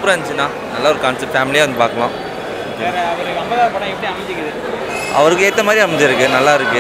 சூப்பராக இருந்துச்சுண்ணா நல்ல ஒரு கான்செப்ட் ஃபேமிலியாக வந்து பார்க்கலாம் வேற அவர் ஐம்பதாவது படம் எப்படி அமைஞ்சிக்குது அவருக்கு ஏற்ற மாதிரி அமைஞ்சிருக்கு நல்லா இருக்கு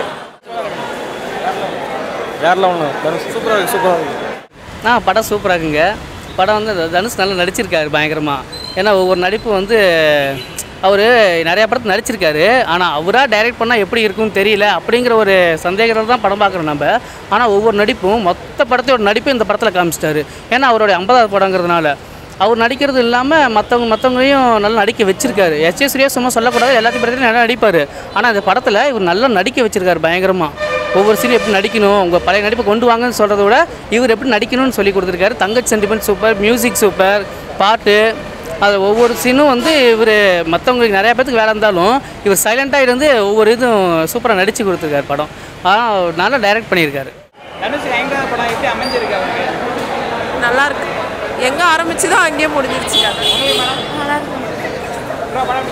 வேறல ஒன்று சூப்பராக இருக்கு சூப்பராக இருக்கு ஆ படம் சூப்பராக இருக்குங்க படம் வந்து த- தனுஷ் நல்லா நடிச்சிருக்காரு பயங்கரமாக ஏன்னா ஒவ்வொரு நடிப்பு வந்து அவர் நிறையா படத்தில் நடிச்சிருக்காரு ஆனால் அவராக டைரக்ட் பண்ணால் எப்படி இருக்கும்னு தெரியல அப்படிங்கிற ஒரு சந்தேகத்தில் தான் படம் பார்க்குறோம் நம்ம ஆனால் ஒவ்வொரு நடிப்பும் மொத்த படத்தோட நடிப்பு இந்த படத்தில் காமிச்சிட்டாரு ஏன்னா அவருடைய ஐம்பதாவது படங்கிறதுனால அவர் நடிக்கிறது இல்லாமல் மற்றவங்க மற்றவங்களையும் நல்லா நடிக்க வச்சிருக்காரு எஸ் எஸ் சூர்யா சும்மா சொல்லக்கூடாது எல்லாத்தையும் படத்துலையும் நல்லா நடிப்பார் ஆனால் இந்த படத்தில் இவர் நல்லா நடிக்க வச்சிருக்காரு பயங்கரமாக ஒவ்வொரு சீனும் எப்படி நடிக்கணும் உங்கள் பழைய நடிப்பை கொண்டு வாங்கன்னு சொல்கிறத விட இவர் எப்படி நடிக்கணும்னு சொல்லி கொடுத்துருக்காரு தங்கச்சி சென்டிமெண்ட் சூப்பர் மியூசிக் சூப்பர் பாட்டு அது ஒவ்வொரு சீனும் வந்து இவர் மற்றவங்களுக்கு நிறையா பேத்துக்கு வேலை இருந்தாலும் இவர் சைலண்ட்டாக இருந்து ஒவ்வொரு இதுவும் சூப்பராக நடித்து கொடுத்துருக்காரு படம் ஆனால் நல்லா டைரக்ட் பண்ணியிருக்காரு தனுஷ் ஐம்பதாவது படம் எப்படி அமைஞ்சிருக்கு அவருக்கு நல்லா இருக்கு எங்க ஆரம்பிச்சதோ அங்கேயே முடிஞ்சிருச்சு கதை நல்லா இருக்கு ப்ரோ படம்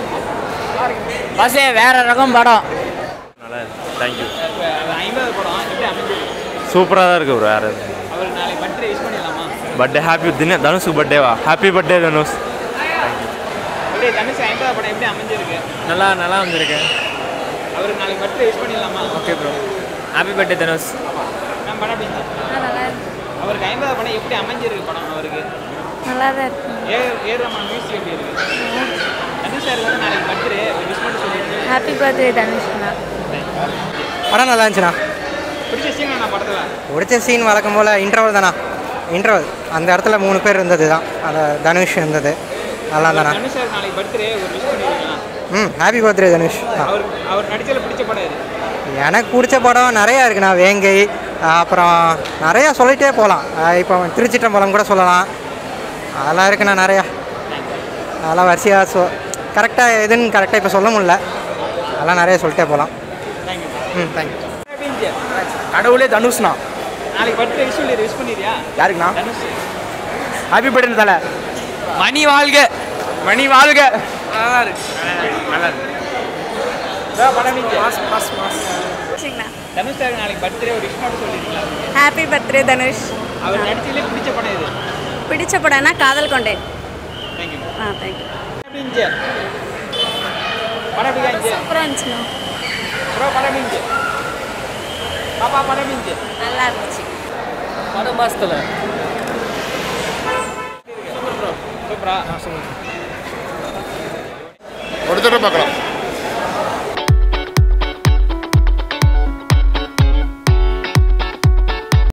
பஸ்ஸே வேற ரகம் படம் நல்லா தேங்க்யூ ஐம்பதாவது படம் எப்படி அமைஞ்சிருக்கு சூப்பராக தான் இருக்கு ப்ரோ வேறு அவருக்கு நாளைக்கு பர்த்டே விஷ் பண்ணிடலாமா பர்த்டே ஹாப்பி தின தனுஷுக்கு பர்த்டேவா ஹாப்பி பர்த்டே தனுஷ் எப்படி தனுஷ் ஐம்பதாவது படம் எப்படி அமைஞ்சிருக்கு நல்லா நல்லா வந்திருக்கு அவருக்கு நாளைக்கு பர்த்டே விஷ் பண்ணிடலாமா okay bro happy birthday Dhanush நான் படம் எப்படி இருந்துச்சு? நல்லா இருக்கு அவருக்கு ஐம்பதாவது படம் எப்படி அமைஞ்சிருக்கு படம் அவருக்கு நல்லா தான் இருக்கு ஏ ஏ ரமான் மியூசிக் எப்படி இருக்கு தனுஷ் சாருக்கு வந்து நாளைக்கு பர்த்டே விஷ் பண்ணி சொல்லிட்டு ஹாப்பி பர்த்டே தனுஷ்னா படம் நல்லா இருந்துச்சுண்ணா பிடிச்ச சீன் நான் படத்தில் பிடிச்ச சீன் வழக்கம் போல் இன்டர்வல் தானா இன்டர்வல் அந்த இடத்துல மூணு பேர் இருந்தது தான் அந்த தனுஷ் இருந்தது நல்லா தானா தனுஷ் சார் நாளைக்கு பர்த்டே ஒரு விஷ் பண்ணிருக்கலாம் ம் ஹாப்பி பர்த்டே தனுஷ் ஆ. அவர் அவர் நடிச்சதில் பிடிச்ச படம் இது எனக்கு பிடிச்ச படம் நிறையா இருக்குண்ணா வேங்கை அப்புறம் நிறையா சொல்லிகிட்டே போகலாம் இப்போ திருச்சிற்றம்பலம் கூட சொல்லலாம் அதெல்லாம் இருக்குண்ணா நிறையா அதெல்லாம் வரிசையாக சொ கரெக்டாக எதுன்னு கரெக்டாக இப்போ சொல்ல முடியல அதெல்லாம் நிறைய சொல்லிட்டே போகலாம் தேங்க்யூ ம் தேங்க்யூ எப்படி இருந்துச்சு கடவுளே தனுஷ்னா நாளைக்கு பர்த்டே விஷ் சொல்லி விஷ் பண்ணிடுறியா யாருக்குண்ணா தனுஷ் ஹாப்பி பர்த்டே தலை மணி வாழ்க மணி வாழ்க நல்லா இருக்கு நல்லா இருக்கு படம் மாஸ் மாஸ் தனுஷ் சார் நாளைக்கு பர்த்டே ஒரு விஷ் மட்டும் சொல்லிருக்கீங்களா ஹாப்பி பர்த்டே தனுஷ் அவர் நடிச்சதுலேயே பிடிச்ச படம் இது பிடிச்ச படம்னா காதல் கொண்டேன் தேங்க்யூ ஆ தேங்க்யூ எப்படி இருந்துச்சு படம் எப்படி இருந்துச்சு சூப்பராக இருந்துச்சுண்ணா ப்ரோ படம் எப்படி இருந்துச்சு பாப்பா படம் எப்படி இருந்துச்சு நல்லா இருந்துச்சு படம் மாசத்தில் சூப்பர் ப்ரோ சூப்பரா ஒரு தடவை பார்க்கலாம்